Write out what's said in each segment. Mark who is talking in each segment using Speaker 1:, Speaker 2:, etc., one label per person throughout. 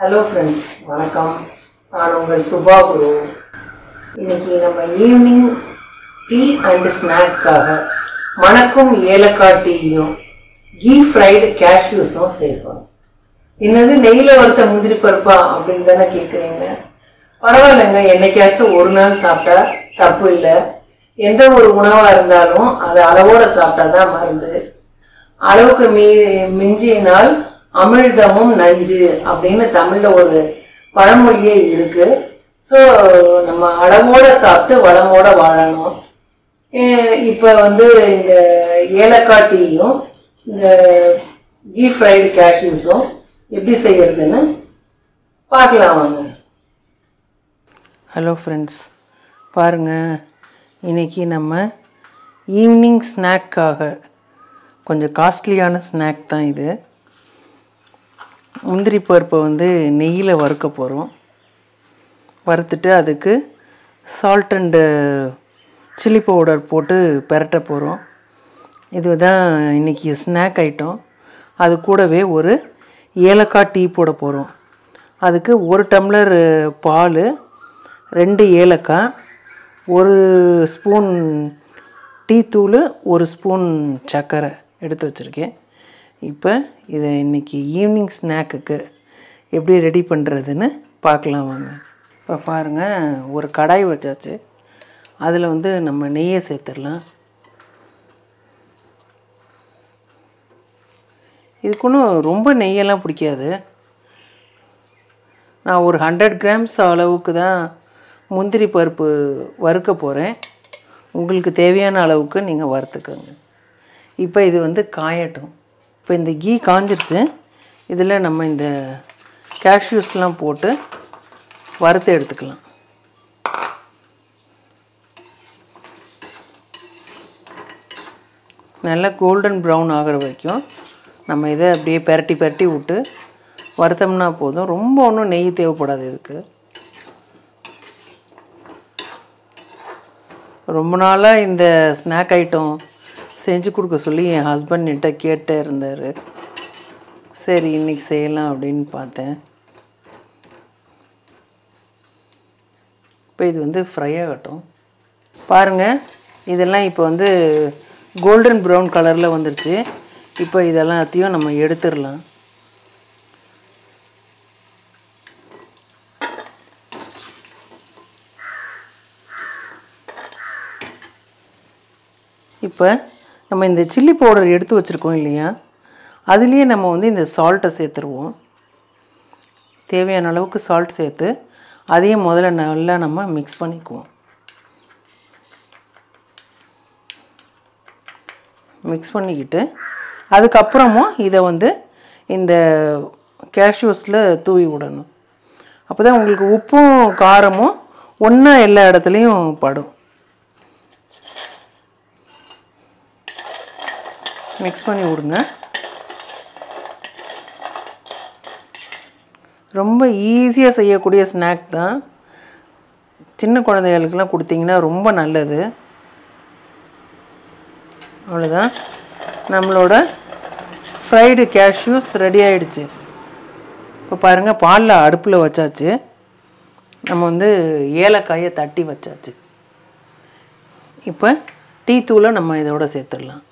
Speaker 1: hello friends வணக்கம் நான் உங்கள் சுபா குரு இன்னைக்கு நம்ம ஈவினிங் டீ அண்ட் ஸ்நாக்காக மணக்கும் ஏலக்காய் டீயும் கீ ஃப்ரைடு கேஷ்யூஸும் சேர்ப்போம் என்னது நெய்யில் வறுத்த முந்திரி பருப்பா அப்படின்னு தானே கேட்குறீங்க பரவாயில்லைங்க என்னைக்காச்சும் ஒரு நாள் சாப்பிட்டா தப்பு இல்லை எந்த ஒரு உணவாக இருந்தாலும் அது அளவோட சாப்பிட்டா தான் மருந்து அளவுக்கு மீ மிஞ்சினால் அமிழ்தமும் நஞ்சு அப்படின்னு தமிழ்ல ஒரு பழமொழியே இருக்கு ஸோ நம்ம அளவோட சாப்பிட்டு வளமோட வாழணும் அஹ் இப்ப வந்து இந்த ஏலக்காய் டீயும் இந்த கீ ஃப்ரைடு கேஷ்யூஸும் எப்படி செய்யறதுன்னு பார்க்கலாம் வாங்க
Speaker 2: ஹலோ ஃப்ரெண்ட்ஸ் பாருங்கள் இன்னைக்கு நம்ம ஈவினிங் ஸ்நாக்காக கொஞ்சம் காஸ்ட்லியான ஸ்நாக் தான் இது முந்திரி பருப்பை வந்து நெய்யில் வறுக்க போகிறோம் வறுத்துட்டு அதுக்கு சால்ட் அண்டு சில்லி பவுடர் போட்டு பெரட்ட போகிறோம் இதுதான் இன்றைக்கி ஸ்நாக் ஐட்டம் அது கூடவே ஒரு ஏலக்காய் டீ போட போகிறோம் அதுக்கு ஒரு டம்ளர் பால் ரெண்டு ஏலக்காய் ஒரு ஸ்பூன் டீ தூள் ஒரு ஸ்பூன் சர்க்கரை எடுத்து வச்சுருக்கேன் இப்போ இதை இன்றைக்கி ஈவினிங் ஸ்நாக்குக்கு எப்படி ரெடி பண்ணுறதுன்னு பார்க்கலாம் வாங்க இப்போ பாருங்கள் ஒரு கடாய் வச்சாச்சு அதில் வந்து நம்ம நெய்யை சேர்த்துடலாம் இதுக்கு ஒன்றும் ரொம்ப நெய்யெல்லாம் பிடிக்காது நான் ஒரு ஹண்ட்ரட் கிராம்ஸ் அளவுக்கு தான் முந்திரி பருப்பு வறுக்க போகிறேன் உங்களுக்கு தேவையான அளவுக்கு நீங்கள் வறுத்துக்கோங்க இப்போ இது வந்து காயட்டும் இப்போ இந்த கீ காஞ்சிருச்சு இதில் நம்ம இந்த கேஷ்யூஸ்லாம் போட்டு வறுத்து எடுத்துக்கலாம் நல்லா கோல்டன் ப்ரௌன் ஆகிற வரைக்கும் நம்ம இதை அப்படியே பெரட்டி பெரட்டி விட்டு வறுத்தோம்னா போதும் ரொம்ப ஒன்றும் நெய் தேவைப்படாது இதுக்கு ரொம்ப நாளாக இந்த ஸ்நாக் ஐட்டம் செஞ்சு கொடுக்க சொல்லி என் ஹஸ்பண்ட் என்கிட்ட கேட்டே இருந்தார் சரி இன்னைக்கு செய்யலாம் அப்படின்னு பார்த்தேன் இப்போ இது வந்து ஃப்ரை ஆகட்டும் பாருங்கள் இதெல்லாம் இப்போ வந்து கோல்டன் ப்ரௌன் கலரில் வந்துருச்சு இப்போ இதெல்லாத்தையும் நம்ம எடுத்துடலாம் இப்போ நம்ம இந்த சில்லி பவுடர் எடுத்து வச்சுருக்கோம் இல்லையா அதுலேயே நம்ம வந்து இந்த சால்ட்டை சேர்த்துருவோம் தேவையான அளவுக்கு சால்ட் சேர்த்து அதையும் முதல்ல நல்லா நம்ம மிக்ஸ் பண்ணிக்குவோம் மிக்ஸ் பண்ணிக்கிட்டு அதுக்கப்புறமும் இதை வந்து இந்த கேஷ்யூஸில் தூவி விடணும் அப்போ தான் உங்களுக்கு உப்பும் காரமும் ஒன்றா எல்லா இடத்துலையும் படும் மிக்ஸ் பண்ணி விடுங்க ரொம்ப ஈஸியாக செய்யக்கூடிய ஸ்நாக் தான் சின்ன குழந்தைகளுக்கெல்லாம் கொடுத்தீங்கன்னா ரொம்ப நல்லது அவ்வளோதான் நம்மளோட ஃப்ரைடு கேஷ்யூஸ் ரெடி ஆயிடுச்சு இப்போ பாருங்கள் பாலில் அடுப்பில் வச்சாச்சு நம்ம வந்து ஏலக்காயை தட்டி வச்சாச்சு இப்போ டீ தூளை நம்ம இதோட சேர்த்துடலாம்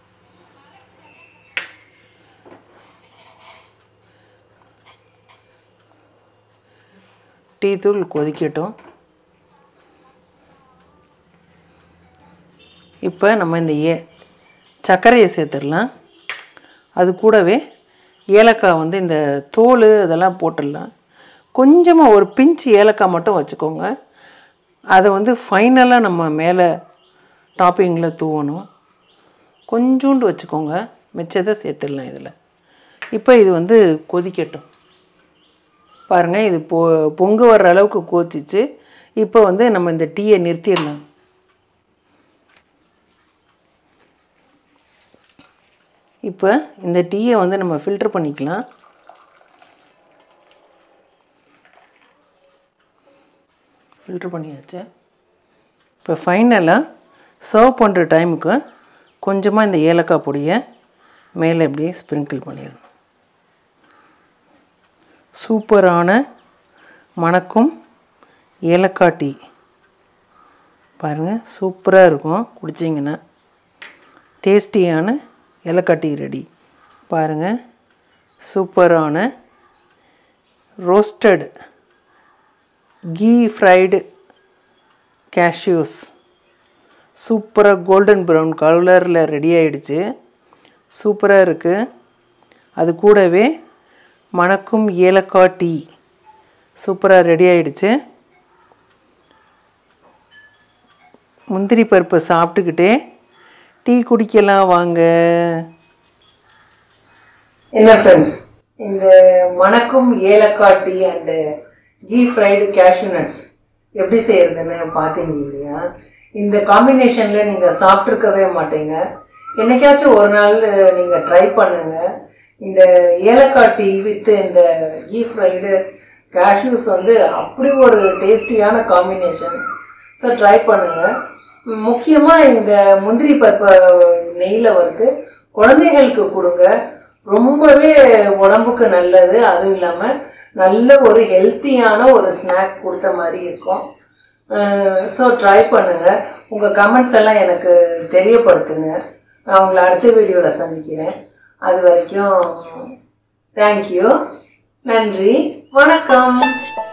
Speaker 2: டீ தூள் கொதிக்கட்டும் இப்போ நம்ம இந்த ஏ சர்க்கரையை சேர்த்துடலாம் அது கூடவே ஏலக்காய் வந்து இந்த தோல் இதெல்லாம் போட்டுடலாம் கொஞ்சமாக ஒரு பிஞ்சு ஏலக்காய் மட்டும் வச்சுக்கோங்க அதை வந்து ஃபைனலாக நம்ம மேலே டாப்பிங்கில் தூவணும் கொஞ்சோண்டு வச்சுக்கோங்க மிச்சத்தை சேர்த்துடலாம் இதில் இப்போ இது வந்து கொதிக்கட்டும் பாருங்கள் இது பொ பொங்கு வர்ற அளவுக்கு கோச்சிச்சு இப்போ வந்து நம்ம இந்த டீயை நிறுத்திடலாம் இப்போ இந்த டீயை வந்து நம்ம ஃபில்டர் பண்ணிக்கலாம் ஃபில்டர் பண்ணியாச்சு இப்போ ஃபைனலாக சர்வ் பண்ணுற டைமுக்கு கொஞ்சமாக இந்த ஏலக்காய் பொடியை மேலே இப்படியே ஸ்ப்ரிங்கிள் பண்ணிடணும் சூப்பரான மணக்கும் ஏலக்காய் டீ பாருங்கள் சூப்பராக இருக்கும் குடிச்சிங்கன்னா டேஸ்டியான ஏலக்காய் டீ ரெடி பாருங்கள் சூப்பரான ரோஸ்டட் கீ ஃப்ரைடு கேஷ்யூஸ் சூப்பராக கோல்டன் ப்ரௌன் கலரில் ரெடி ஆயிடுச்சு சூப்பராக இருக்குது அது கூடவே மணக்கும் ஏலக்காய் டீ சூப்பராக ரெடி ஆயிடுச்சு முந்திரி பருப்பை சாப்பிட்டுக்கிட்டே டீ குடிக்கலாம் வாங்க
Speaker 1: என்ன ஃப்ரெண்ட்ஸ் இந்த மணக்கும் ஏலக்காய் tea and ghee fried cashew nuts எப்படி செய்யறதுன்னு பார்த்தீங்க இல்லையா இந்த காம்பினேஷனில் நீங்கள் சாப்பிட்ருக்கவே மாட்டீங்க என்னைக்காச்சும் ஒரு நாள் நீங்கள் ட்ரை பண்ணுங்க இந்த ஏலக்காய் டீ வித் இந்த கீ ஃப்ரைடு கேஷ்யூஸ் வந்து அப்படி ஒரு டேஸ்டியான காம்பினேஷன் ஸோ ட்ரை பண்ணுங்க முக்கியமாக இந்த முந்திரி பருப்பை நெய்யில் வந்து குழந்தைகளுக்கு கொடுங்க ரொம்பவே உடம்புக்கு நல்லது அதுவும் இல்லாமல் நல்ல ஒரு ஹெல்த்தியான ஒரு ஸ்நாக் கொடுத்த மாதிரி இருக்கும் ஸோ ட்ரை பண்ணுங்க உங்கள் கமெண்ட்ஸ் எல்லாம் எனக்கு தெரியப்படுத்துங்க நான் உங்களை அடுத்த வீடியோவில் சந்திக்கிறேன் அது வரைக்கும் தேங்க்யூ நன்றி வணக்கம்